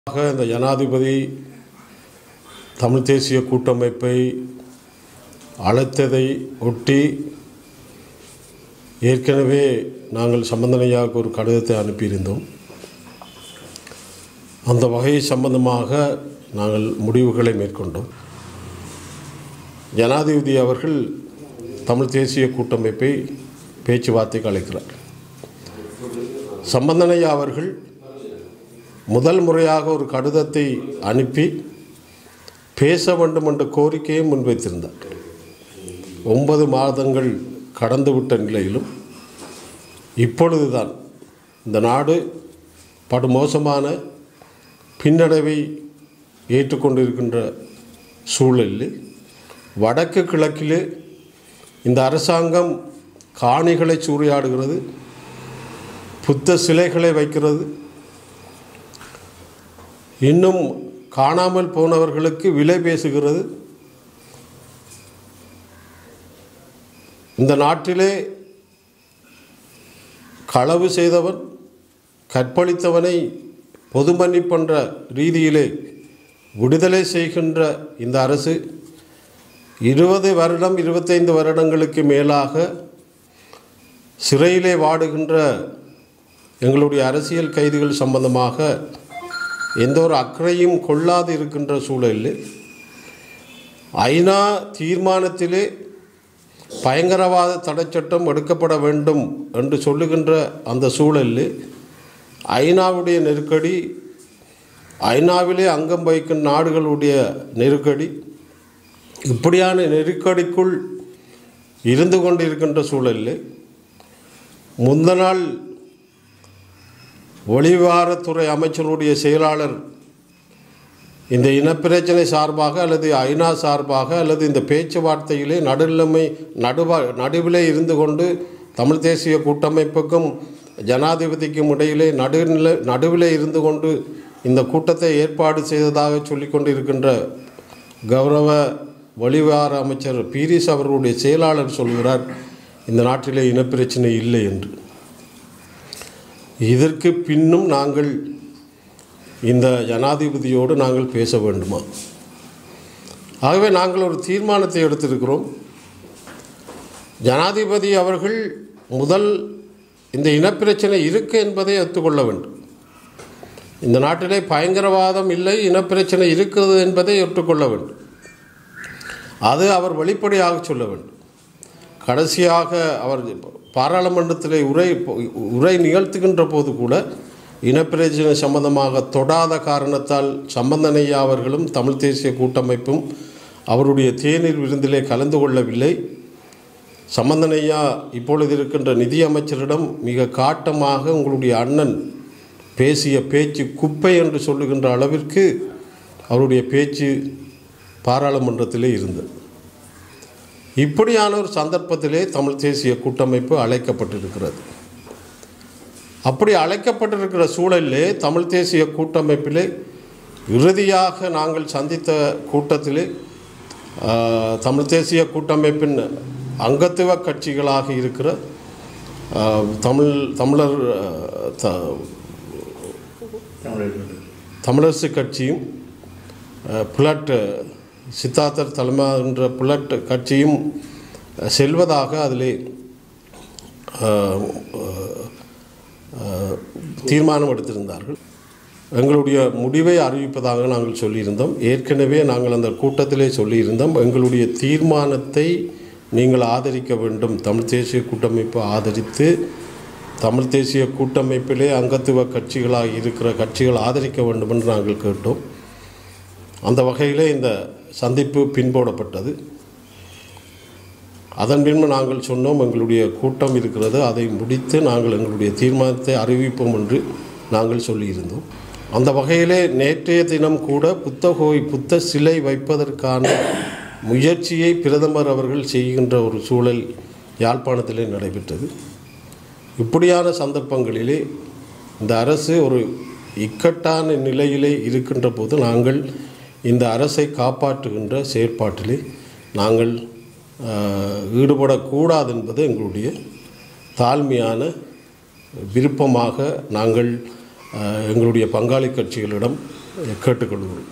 ஆக இந்த ஜனாதிபதி தமிழ் தேசிய கூட்டமைப்பை அழைத்ததை ஒட்டி ஏற்கனவே நாங்கள் சம்பந்தனையாவுக்கு ஒரு கடிதத்தை அனுப்பியிருந்தோம் அந்த வகை சம்பந்தமாக நாங்கள் முடிவுகளை மேற்கொண்டோம் ஜனாதிபதி அவர்கள் தமிழ் தேசிய கூட்டமைப்பை பேச்சுவார்த்தைக்கு அழைக்கிறார் சம்பந்தனையா அவர்கள் முதல் முறையாக ஒரு கடிதத்தை அனுப்பி பேச வேண்டும் என்ற கோரிக்கையை முன்வைத்திருந்தார் ஒன்பது மாதங்கள் கடந்துவிட்ட நிலையிலும் இப்பொழுதுதான் இந்த நாடு படுமோசமான பின்னடைவை ஏற்றுக்கொண்டிருக்கின்ற சூழலில் வடக்கு கிழக்கிலே இந்த அரசாங்கம் காணிகளை சூறையாடுகிறது புத்த சிலைகளை வைக்கிறது இன்னும் காணாமல் போனவர்களுக்கு விலை பேசுகிறது இந்த நாட்டிலே களவு செய்தவன் கற்பழித்தவனை பொது மன்னிப்பென்ற ரீதியிலே விடுதலை செய்கின்ற இந்த அரசு இருபது வருடம் இருபத்தைந்து வருடங்களுக்கு மேலாக சிறையிலே வாடுகின்ற எங்களுடைய அரசியல் கைதிகள் சம்பந்தமாக எந்த ஒரு அக்கறையும் கொள்ளாது இருக்கின்ற சூழலில் ஐநா தீர்மானத்திலே பயங்கரவாத தடைச்சட்டம் எடுக்கப்பட வேண்டும் என்று சொல்லுகின்ற அந்த சூழலில் ஐநாவுடைய நெருக்கடி ஐநாவிலே அங்கம் வகிக்கும் நாடுகளுடைய நெருக்கடி இப்படியான நெருக்கடிக்குள் இருந்து கொண்டிருக்கின்ற சூழலில் முந்த நாள் வெளிவிவகாரத்துறை அமைச்சருடைய செயலாளர் இந்த இனப்பிரச்சனை சார்பாக அல்லது ஐநா சார்பாக அல்லது இந்த பேச்சுவார்த்தையிலே நடுநிலைமை நடுவா நடுவிலே இருந்து கொண்டு தமிழ் தேசிய கூட்டமைப்புக்கும் ஜனாதிபதிக்கும் இடையிலே நடுநிலை நடுவிலே இருந்து கொண்டு இந்த கூட்டத்தை ஏற்பாடு செய்ததாக சொல்லிக்கொண்டு இருக்கின்ற கௌரவ வெளிவிவகார அமைச்சர் பீரிஸ் அவர்களுடைய செயலாளர் சொல்கிறார் இந்த நாட்டிலே இனப்பிரச்சனை இல்லை என்று இதற்கு பின்னும் நாங்கள் இந்த ஜனாதிபதியோடு நாங்கள் பேச வேண்டுமா ஆகவே நாங்கள் ஒரு தீர்மானத்தை எடுத்திருக்கிறோம் ஜனாதிபதி அவர்கள் முதல் இந்த இனப்பிரச்சனை இருக்கு என்பதை ஒத்துக்கொள்ள வேண்டும் இந்த நாட்டிலே பயங்கரவாதம் இல்லை இனப்பிரச்சனை இருக்கிறது என்பதை ஒற்றுக்கொள்ள வேண்டும் அது அவர் வெளிப்படையாக சொல்ல வேண்டும் கடைசியாக அவர் பாராளுமன்றத்தில் உரை உரை நிகழ்த்துகின்ற போது கூட இனப்பிரச்சனை சம்பந்தமாக தொடாத காரணத்தால் சம்பந்தனையா அவர்களும் தமிழ் தேசிய கூட்டமைப்பும் அவருடைய தேநீர் விருந்திலே கலந்து கொள்ளவில்லை சம்பந்தனையா இப்பொழுது இருக்கின்ற நிதியமைச்சரிடம் மிக காட்டமாக உங்களுடைய அண்ணன் பேசிய பேச்சு குப்பை என்று சொல்லுகின்ற அளவிற்கு அவருடைய பேச்சு பாராளுமன்றத்திலே இருந்தது இப்படியான ஒரு சந்தர்ப்பத்திலே தமிழ் தேசிய கூட்டமைப்பு அழைக்கப்பட்டிருக்கிறது அப்படி அழைக்கப்பட்டிருக்கிற சூழலிலே தமிழ் தேசிய கூட்டமைப்பிலே இறுதியாக நாங்கள் சந்தித்த கூட்டத்திலே தமிழ் தேசிய கூட்டமைப்பின் அங்கத்துவ கட்சிகளாக இருக்கிற தமிழ் தமிழர் தமிழரசு கட்சியும் புலட் சித்தார்த்தர் தலைமை என்ற புலட் கட்சியும் செல்வதாக அதிலே தீர்மானம் எடுத்திருந்தார்கள் எங்களுடைய முடிவை அறிவிப்பதாக நாங்கள் சொல்லியிருந்தோம் ஏற்கனவே நாங்கள் அந்த கூட்டத்திலே சொல்லியிருந்தோம் எங்களுடைய தீர்மானத்தை நீங்கள் ஆதரிக்க வேண்டும் தமிழ் தேசிய கூட்டமைப்பு ஆதரித்து தமிழ் தேசிய கூட்டமைப்பிலே அங்கத்துவ கட்சிகளாக இருக்கிற கட்சிகள் ஆதரிக்க வேண்டும் என்று நாங்கள் கேட்டோம் அந்த வகையிலே இந்த சந்திப்பு பின்போடப்பட்டது அதன் பின்பு நாங்கள் சொன்னோம் எங்களுடைய கூட்டம் இருக்கிறது அதை முடித்து நாங்கள் எங்களுடைய தீர்மானத்தை அறிவிப்போம் என்று நாங்கள் சொல்லியிருந்தோம் அந்த வகையிலே நேற்றைய தினம் கூட புத்தகோய் புத்த சிலை வைப்பதற்கான முயற்சியை பிரதமர் அவர்கள் செய்கின்ற ஒரு சூழல் யாழ்ப்பாணத்திலே நடைபெற்றது இப்படியான சந்தர்ப்பங்களிலே இந்த அரசு ஒரு இக்கட்டான நிலையிலே இருக்கின்ற போது நாங்கள் இந்த அரசை காப்பாற்றுகின்ற செயற்பாட்டிலே நாங்கள் ஈடுபடக்கூடாது என்பது எங்களுடைய தாழ்மையான விருப்பமாக நாங்கள் அஹ், எங்களுடைய பங்காளி கட்சிகளிடம் கேட்டுக்கொள்கிறோம்